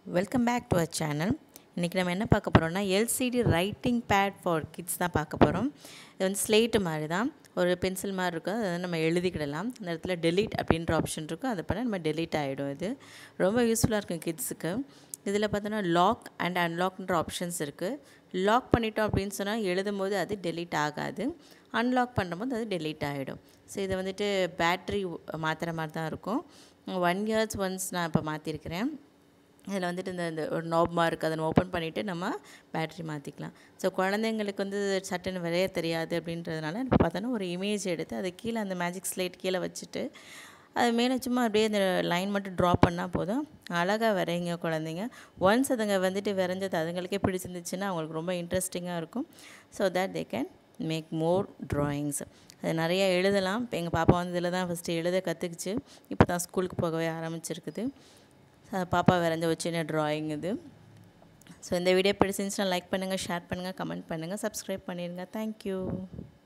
welcome back to our channel இன்றைக்கி நம்ம என்ன பார்க்க போகிறோம்னா LCD writing pad for kids தான் பார்க்க போகிறோம் இது வந்து ஸ்லேட்டு மாதிரி தான் ஒரு பென்சில் மாதிரி இருக்கும் அதை வந்து நம்ம எழுதிக்கிடலாம் இந்த இடத்துல டெலீட் அப்படின்ற ஆப்ஷன் இருக்கும் அதை பண்ணால் நம்ம டெலீட் ஆகிடும் இது ரொம்ப யூஸ்ஃபுல்லாக இருக்கும் கிட்ஸுக்கு இதில் பார்த்தோன்னா லாக் அண்ட் அன்லாக்ன்ற ஆப்ஷன்ஸ் இருக்குது லாக் பண்ணிட்டோம் அப்படின்னு சொன்னால் எழுதும் போது அது டெலீட் ஆகாது அன்லாக் பண்ணும்போது அது டெலீட் ஆகிடும் ஸோ இதை வந்துட்டு பேட்ரி மாற்றுற மாதிரி தான் இருக்கும் ஒன் இயர்ஸ் ஒன்ஸ் நான் இப்போ மாற்றிருக்கிறேன் இதில் வந்துட்டு இந்த இந்த ஒரு நாப்மா இருக்குது அதை நம்ம ஓப்பன் பண்ணிவிட்டு நம்ம பேட்ரி மாற்றிக்கலாம் ஸோ குழந்தைங்களுக்கு வந்து சட்டுன்னு விளைய தெரியாது அப்படின்றதுனால இப்போ பார்த்தோன்னா ஒரு இமேஜ் எடுத்து அது கீழே அந்த மேஜிக் ஸ்லேட் கீழே வச்சுட்டு அது மேலே சும்மா அப்படியே அந்த லைன் மட்டும் ட்ரா பண்ணால் போதும் அழகாக வரைங்க குழந்தைங்க ஒன்ஸ் அதுங்க வந்துட்டு வரைஞ்சது அதுங்களுக்கே பிடிச்சிருந்துச்சுன்னா அவங்களுக்கு ரொம்ப இன்ட்ரெஸ்டிங்காக இருக்கும் so that they can make more drawings அது நிறையா எழுதலாம் இப்போ எங்கள் பாப்பா வந்து இதில் தான் ஃபஸ்ட்டு எழுத கற்றுக்குச்சு இப்போ தான் ஸ்கூலுக்கு போகவே ஆரம்பிச்சிருக்குது பாப்பா வரைஞ்ச ஒரு சின்ன ட்ராயிங் இது ஸோ இந்த வீடியோ பிடிச்சிருந்துச்சுன்னா லைக் பண்ணுங்கள் ஷேர் பண்ணுங்கள் கமெண்ட் பண்ணுங்கள் சப்ஸ்கிரைப் பண்ணிடுங்க தேங்க்யூ